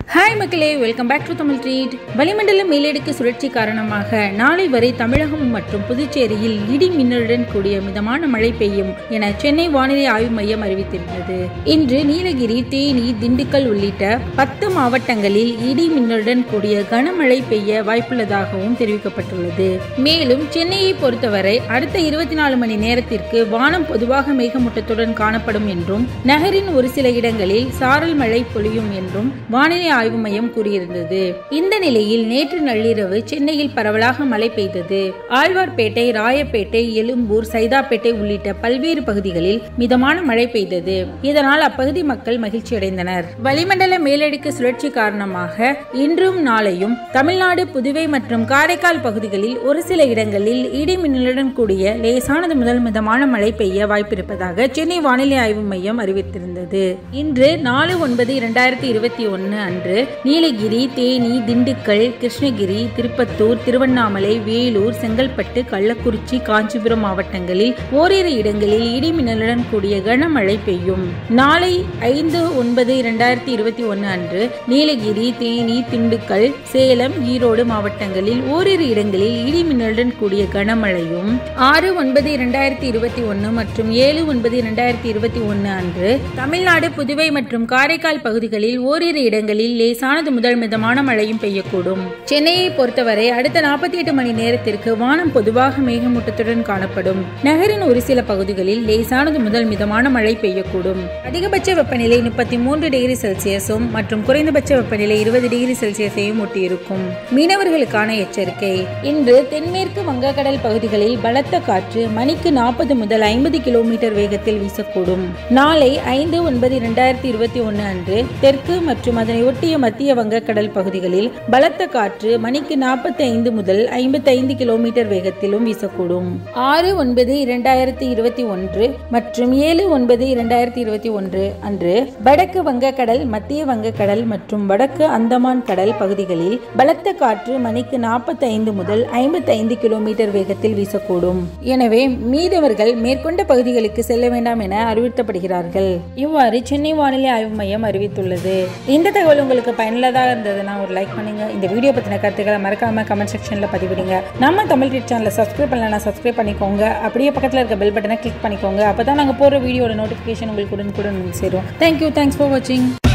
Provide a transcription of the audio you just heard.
hi மக்களே welcome back to Tamil treat வளிமண்டல மேலடுக்கு சுழற்சி காரணமாக நாளை வரை தமிழகம் மற்றும் புதுச்சேரியில் இடி மின்னலுடன் கூடிய மிதமான மழை பெய்யும் என சென்னை வானிலை ஆய்வு மையம் அறிவித்திருந்தது இன்று நீலகிரி தேனி திண்டுக்கல் உள்ளிட்ட பத்து மாவட்டங்களில் இடி மின்னலுடன் கூடிய கனமழை பெய்ய வாய்ப்புள்ளதாகவும் தெரிவிக்கப்பட்டுள்ளது மேலும் சென்னையை பொறுத்தவரை அடுத்த இருபத்தி நாலு மணி நேரத்திற்கு வானம் பொதுவாக மேகமூட்டத்துடன் காணப்படும் என்றும் நகரின் ஒரு சில இடங்களில் சாரல் மழை பொழியும் என்றும் வானிலை ஆய்வு மையம் கூறியிருந்தது இந்த நிலையில் நேற்று நள்ளிரவு சென்னையில் பரவலாக மழை பெய்தது ஆழ்வார்பேட்டை ராயப்பேட்டை எழும்பூர் சைதாப்பேட்டை உள்ளிட்ட பல்வேறு பகுதிகளில் மிதமான மழை பெய்தது இதனால் அப்பகுதி மக்கள் மகிழ்ச்சி அடைந்தனர் வளிமண்டல மேலடுக்கு சுழற்சி காரணமாக இன்றும் நாளையும் தமிழ்நாடு புதுவை மற்றும் காரைக்கால் பகுதிகளில் ஒரு சில இடங்களில் இடி மின்னலுடன் கூடிய லேசானது முதல் மிதமான மழை பெய்ய வாய்ப்பிருப்பதாக சென்னை வானிலை ஆய்வு மையம் அறிவித்திருந்தது இன்று நாலு ஒன்பது இரண்டாயிரத்தி இருபத்தி ஒன்று அன்று நீலகிரி தேனி திண்டுக்கல் கிருஷ்ணகிரி திருப்பத்தூர் திருவண்ணாமலை வேலூர் செங்கல்பட்டு கள்ளக்குறிச்சி காஞ்சிபுரம் மாவட்டங்களில் ஓரிரு இடங்களில் இடி மின்னலுடன் கூடிய கனமழை பெய்யும் நாளை ஐந்து ஒன்பது இரண்டாயிரத்தி இருபத்தி ஒன்று அன்று நீலகிரி தேனி திண்டுக்கல் சேலம் ஈரோடு மாவட்டங்களில் ஓரிரு இடங்களில் இடி மின்னலுடன் கூடிய கனமழையும் ஆறு ஒன்பது இரண்டாயிரத்தி இருபத்தி ஒன்று மற்றும் ஏழு ஒன்பது இரண்டாயிரத்தி இருபத்தி ஒன்று அன்று தமிழ்நாடு புதுவை மற்றும் காரைக்கால் பகுதிகளில் ஓரிரு இடங்களில் லேசானது முதல் மிதமான மழையும் பெய்யக்கூடும் சென்னையை பொறுத்தவரை அடுத்த நாற்பத்தி எட்டு மணி நேரத்திற்கு வானம் பொதுவாக மேகமூட்டத்துடன் காணப்படும் நகரின் ஒரு சில பகுதிகளில் லேசானது முதல் மிதமான மழை பெய்யக்கூடும் அதிகபட்ச வெப்பநிலை முப்பத்தி மூன்று டிகிரி செல்சியஸும் மற்றும் குறைந்தபட்ச வெப்பநிலை இருபது டிகிரி செல்சியஸையும் ஒட்டியிருக்கும் மீனவர்களுக்கான எச்சரிக்கை இன்று தென்மேற்கு வங்கக்கடல் பகுதிகளில் பலத்த காற்று மணிக்கு நாற்பது முதல் ஐம்பது கிலோமீட்டர் வேகத்தில் வீசக்கூடும் நாளை ஐந்து ஒன்பது இரண்டாயிரத்தி இருபத்தி ஒன்று அன்று தெற்கு மற்றும் அதனை ஒட்டிய மத்திய வங்கக்கடல் பகுதிகளில் பலத்த காற்று மணிக்கு நாற்பத்தி ஐந்து முதல் ஐம்பத்தி ஐந்து கிலோமீட்டர் வேகத்திலும் வீசக்கூடும் ஆறு ஒன்பது இரண்டாயிரத்தி இருபத்தி ஒன்று மற்றும் ஏழு ஒன்பது இரண்டாயிரத்தி இருபத்தி ஒன்று அன்று வடக்கு வங்கக்கடல் மத்திய வங்கக்கடல் மற்றும் வடக்கு அந்தமான் கடல் பகுதிகளில் பலத்த காற்று மணிக்கு நாற்பத்தி ஐந்து முதல் ஐம்பத்தி ஐந்து கிலோமீட்டர் வேகத்தில் வீசக்கூடும் எனவே மீதவர்கள் மேற்கொண்ட பகுதிகளுக்கு செல்ல வேண்டாம் என அறிவுறுத்தப்படுகிறார்கள் இவ்வாறு சென்னை வானிலை ஆய்வு மையம் அறிவித்துள்ளது இந்த தகவல் உங்களுக்கு பயனுள்ளதாக இருந்ததுன்னா ஒரு லைக் பண்ணுங்க இந்த வீடியோ பத்தின கருத்துக்களை மறக்காம கமெண்ட் செக்ஷன்ல பதிவிடுங்க நம்ம தமிழ் ரீட் சேனலை சப்ஸ்கிரைப் பண்ணலன்னா சப்ஸ்கிரைப் பண்ணிக்கோங்க அப்படியே பக்கத்தில் இருக்க பெல் பட்டனை கிளிக் பண்ணிக்கோங்க அப்பதான் நாங்கள் போடுற வீடியோட நோட்டிஃபிகேஷன் உங்களுக்கு உடனுக்குடன் வந்து சேரும் தேங்க்யூ தேங்க்ஸ் ஃபார் வாட்சிங்